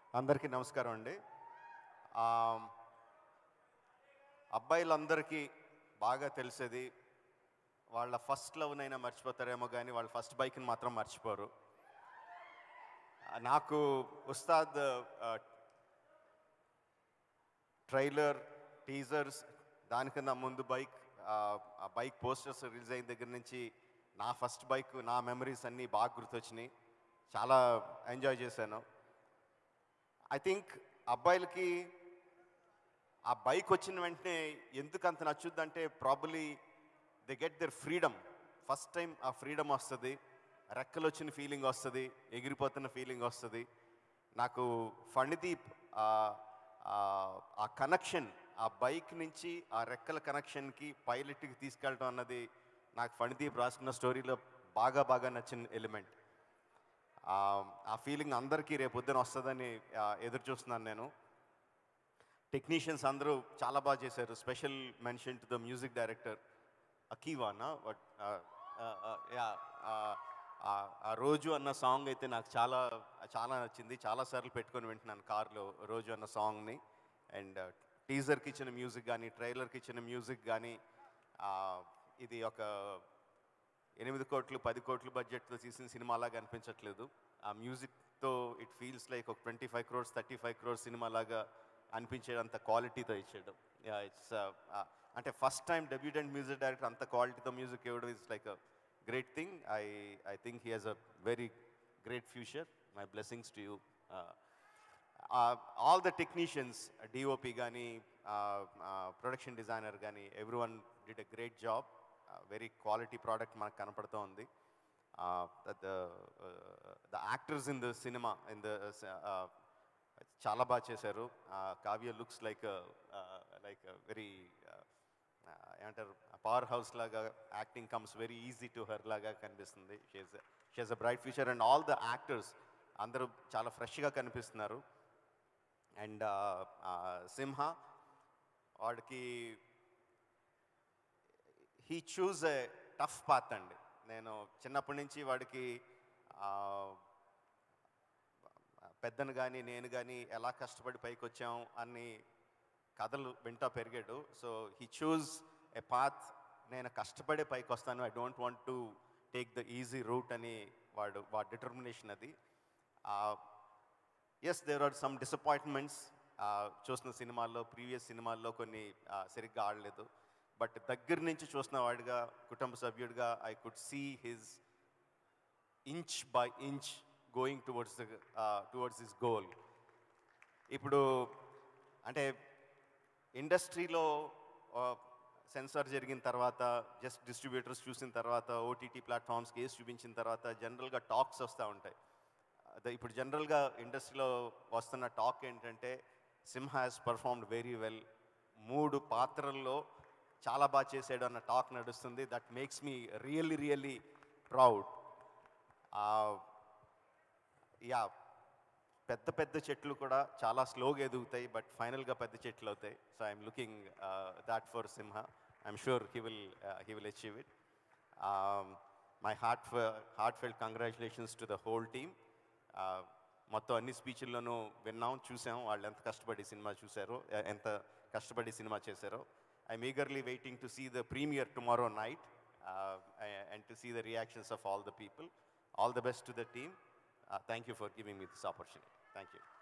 అందరికీ నమస్కారం అండి ఆ, అబ్బాయిలందరికీ బాగా తెలిసేది వాళ్ళ ఫస్ట్ లవ్నైనా మర్చిపోతారేమో కానీ వాళ్ళ ఫస్ట్ బైక్ని మాత్రం మర్చిపోరు ఆ, నాకు ఉస్తాద్ ఆ, ట్రైలర్ టీజర్స్ దానికన్నా ముందు బైక్ ఆ బైక్ పోస్టర్స్ రిలీజ్ అయిన దగ్గర నుంచి నా ఫస్ట్ బైక్ నా మెమరీస్ అన్నీ బాగా గుర్తొచ్చినాయి చాలా ఎంజాయ్ చేశాను ఐ థింక్ అబ్బాయిలకి ఆ బైక్ వచ్చిన వెంటనే ఎందుకు అంత నచ్చుద్దంటే probably they get their freedom first time ఆ ఫ్రీడమ్ వస్తుంది రెక్కలు వచ్చిన ఫీలింగ్ వస్తుంది ఎగిరిపోతున్న ఫీలింగ్ వస్తుంది నాకు ఫణిదీప్ ఆ- ఆ- ఆ కనెక్షన్ ఆ బైక్ నుంచి ఆ రెక్కల కనెక్షన్కి పైలట్కి తీసుకెళ్ళడం అన్నది నాకు ఫణిదీప్ రాసుకున్న స్టోరీలో బాగా బాగా నచ్చిన ఎలిమెంట్ ఆ ఫీలింగ్ అందరికీ రేపు పొద్దున వస్తుందని ఆ, ఎదురు చూస్తున్నాను నేను టెక్నీషియన్స్ అందరూ చాలా బాగా చేశారు special mention to the music director అకీవానా బట్ యా ఆ రోజు అన్న సాంగ్ అయితే నాకు చాలా చాలా నచ్చింది చాలాసార్లు పెట్టుకొని వింటున్నాను కార్లో రోజు అన్న సాంగ్ని అండ్ టీజర్కి ఇచ్చిన మ్యూజిక్ కానీ ట్రైలర్కి ఇచ్చిన మ్యూజిక్ కానీ ఇది ఒక ఎనిమిది కోట్లు పది కోట్లు బడ్జెట్తో తీసిన సినిమాలాగా అనిపించట్లేదు ఆ మ్యూజిక్తో ఇట్ ఫీల్స్ లైక్ ఒక twenty five crores thirty five crores సినిమాలాగా అనిపించేంత క్వాలిటీతో ఇచ్చాడు ఇట్స్ అంటే first time debutant music director అంత క్వాలిటీతో మ్యూజిక్ ఇవ్వడం is like a great thing I I think he has a very great future my blessings to you all the technicians DOP కానీ production designer కానీ every one did a great job very quality product మనకు కనపడుతూ ఉంది the actors in the cinema in the చాలా బాగా చేశారు Kavya looks like like very ఏమంటారు power house లాగా acting comes very easy to her లాగా కనిపిస్తుంది she's she's a bright future and all the actors అందరూ చాలా ఫ్రెష్గా కనిపిస్తున్నారు అండ్ సింహ వాడికి he chose a tough path అండి నేను చిన్నప్పటి నుంచి వాడికి ఆ, పెద్దను కానీ నేను కానీ ఎలా కష్టపడి పైకి వచ్చాం అన్ని కథలు వింటా పెరిగాడు so he chose a path నేను కష్టపడే పైకి వస్తాను I don't want to take the easy route అని వాడు వాడి డిటర్మినేషన్ అది yes there are some disappointments చూసిన సినిమాల్లో ప్రీవియస్ సినిమాల్లో కొన్ని ఆ, సరిగ్గా ఆడలేదు బట్ దగ్గర నుంచి చూసిన వాడిగా కుటుంబ సభ్యుడిగా I could see his inch by inch going towards the towards his goal ఇప్పుడు అంటే ఇండస్ట్రీలో సెన్సార్ జరిగిన తర్వాత జస్ట్ డిస్ట్రిబ్యూటర్స్ చూసిన తర్వాత ఓటీటీ ప్లాట్ఫామ్స్ కేసు చూపించిన తర్వాత జనరల్గా టాక్స్ వస్తూ ఉంటాయి అదే ఇప్పుడు జనరల్గా ఇండస్ట్రీలో వస్తున్న టాక్ ఏంటంటే Simha has performed very well మూడు పాత్రల్లో చాలా బాగా చేసాడు అన్న టాక్ నడుస్తుంది that makes me really really proud yeah పెద్ద పెద్ద చెట్లు కూడా చాలా స్లోగా ఎదుగుతాయి బట్ ఫైనల్గా పెద్ద చెట్లు అవుతాయి so I'm looking that for Simha I'm sure he will he will achieve it my heart heart felt congratulations to the whole team మొత్తం అన్ని స్పీచ్ల్లోనూ విన్నాం చూసాం వాళ్ళు ఎంత కష్టపడి సినిమా చూశారో ఎ- ఎంత కష్టపడి సినిమా చేశారో I'm eagerly waiting to see the premiere tomorrow night and to see the reactions of all the people all the best to the team thank you for giving me this opportunity thank you